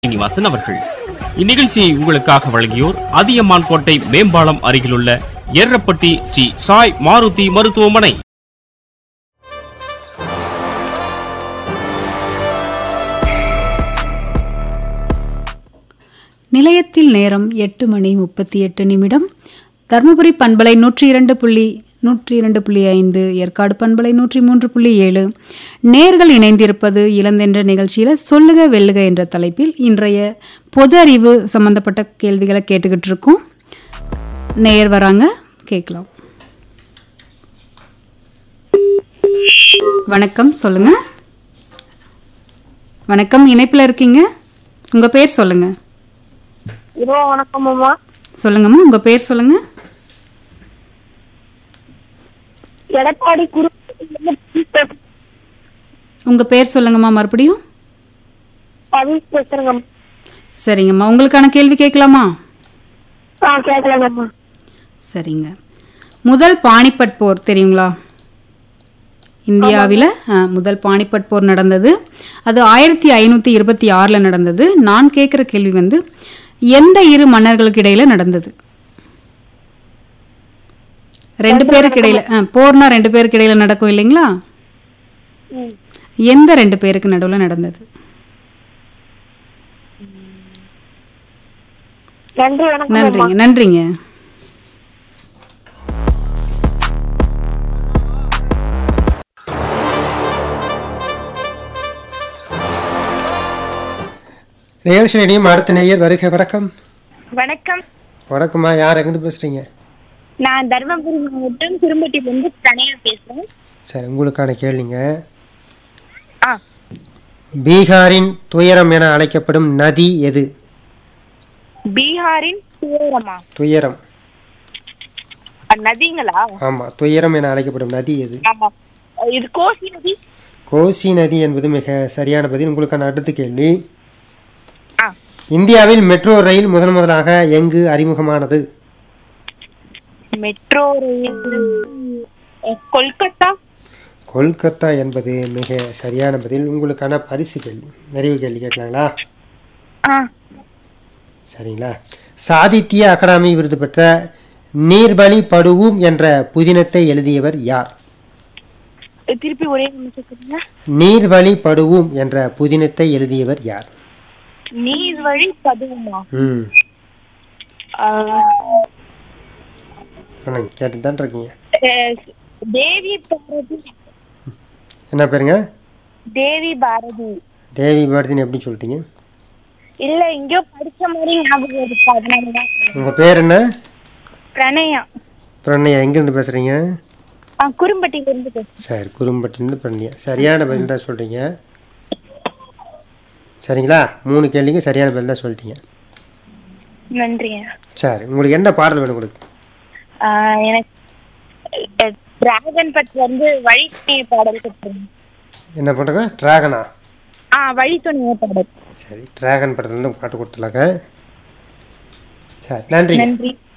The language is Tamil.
சீனிவாசன் அவர்கள் இந்நிகழ்ச்சியை உங்களுக்காக வழங்கியோர் அதியமான் கோட்டை மேம்பாலம் அருகிலுள்ள எர்ரப்பட்டி ஸ்ரீ சாய் மாருதி மருத்துவமனை நிலையத்தில் நேரம் எட்டு மணி முப்பத்தி எட்டு நிமிடம் தருமபுரி பண்பலை நூற்றி இரண்டு புள்ளி நூற்றி இரண்டு புள்ளி ஐந்து ஏற்காடு பண்பலை நூற்றி மூன்று புள்ளி ஏழு நேர்கள் இணைந்திருப்பது இளந்தென்ற நிகழ்ச்சியில் சொல்லுக வெல்லுக என்ற தலைப்பில் இன்றைய பொது அறிவு சம்பந்தப்பட்ட கேள்விகளை கேட்டுக்கிட்டு இருக்கோம் நேயர் வராங்க கேட்கலாம் வணக்கம் சொல்லுங்க வணக்கம் இணைப்பில் இருக்கீங்க உங்க பேர் சொல்லுங்க இதோ வணக்கம் அம்மா சொல்லுங்கம்மா உங்க பேர் சொல்லுங்க எடப்பாடி குரு உங்க பேர் சொல்லுங்கம்மா மறுபடியும் பவிஷ் பேசுறேங்க சரிங்கம்மா உங்களுக்கான கேள்வி கேட்கலாமா ஆ கேட்கலாங்கம்மா சரிங்க முதல் பானிபட் போர் தெரியுங்களா இந்தியாவில் முதல் பானிபட் போர் நடந்தது அது ஆயிரத்தி ஐநூற்றி இருபத்தி ஆறில் நடந்தது நான் கேட்குற கேள்வி வந்து எந்த இரு மன்னர்களுக்கு இடையில நடந்தது ரெண்டு பேருக்கு இடையில ஆ, போர்னா ரெண்டு பேருக்கு இடையில நடக்கும் இல்லைங்களா ம். எந்த ரெண்டு பேருக்கு நடுவில் நடந்தது நன்றி வணக்கம் அம்மா. நன்றிங்க நன்றிங்க நிகழ்ச்சி நிலையம் அடுத்த நேயர் வருக வணக்கம் வணக்கம் வணக்கம்மா யார் எங்கேருந்து பேசுறீங்க நான் தர்மபுரி மாவட்டம் திரும்பட்டியிலிருந்து தனியா பேசுறேன் சரி உங்களுக்கான கேள்விங்க ஆ பீகாரின் துயரம் என அழைக்கப்படும் நதி எது பீகாரின் துயரமா துயரம் அஹ், நதிங்களா ஆமா துயரம் என அழைக்கப்படும் நதி எது ஆமா இது கோசி நதி கோசி நதி என்பது மிக சரியான பதில் உங்களுக்கான அடுத்த கேள்வி ஆ இந்தியாவில் மெட்ரோ ரயில் முதன் முதலாக எங்கு அறிமுகமானது மெட்ரோ ரயில் அஹ், கொல்கத்தா கொல்கத்தா என்பது மிக சரியான பதில் உங்களுக்கான பரிசு கேள்வி நிறைவு கேள்வி கேட்கலாங்களா ஆ சரிங்களா சாகித்ய அகாடமி விருது பெற்ற நீர்பலி படுவும் என்ற புதினத்தை எழுதியவர் யார் திருப்பி ஒரே நிமிஷம் சொல்லுங்க நீர்வழி படுவும் என்ற புதினத்தை எழுதியவர் யார் நீர் வழி பதுவுமா ம் அஹ், கேட்டு தான் இருக்கீங்க அஹ், தேவி பாரதி என்ன பேருங்க தேவி பாரதி தேவி பாரதின்னு எப்படி சொல்லிட்டீங்க இல்ல எங்கேயோ படிச்ச மாதிரி ஞாபகம் இருக்கு அதனாலதான் சொன்னேன். உங்கள் பேர் என்ன பிரணயா பிரணயா எங்கேருந்து பேசுகிறீங்க ஆ குறும்பட்டியில இருந்து பேசுறேன் சரி குறும்பட்டிலேருந்து பிரணயா சரியான பதில் தான் சொல்கிறீங்க சரிங்களா மூணு கேள்விக்கு சரியான பதில் தான் சொல்லிட்டீங்க நன்றிங்க சரி உங்களுக்கு என்ன பாடல் வேணும் கொடுக்கு ஆ, எனக்கு டிராகன் பட் வந்து வழித்துணைய பாடல் கொடுத்துருங்க என்ன பண்ணுறங்க ட்ராகனா ஆ வழித்துணைய பாடல் சரி ட்ராகன் படத்துலேருந்து பாட்டு கொடுத்துலாங்க சரி நன்றி நன்றி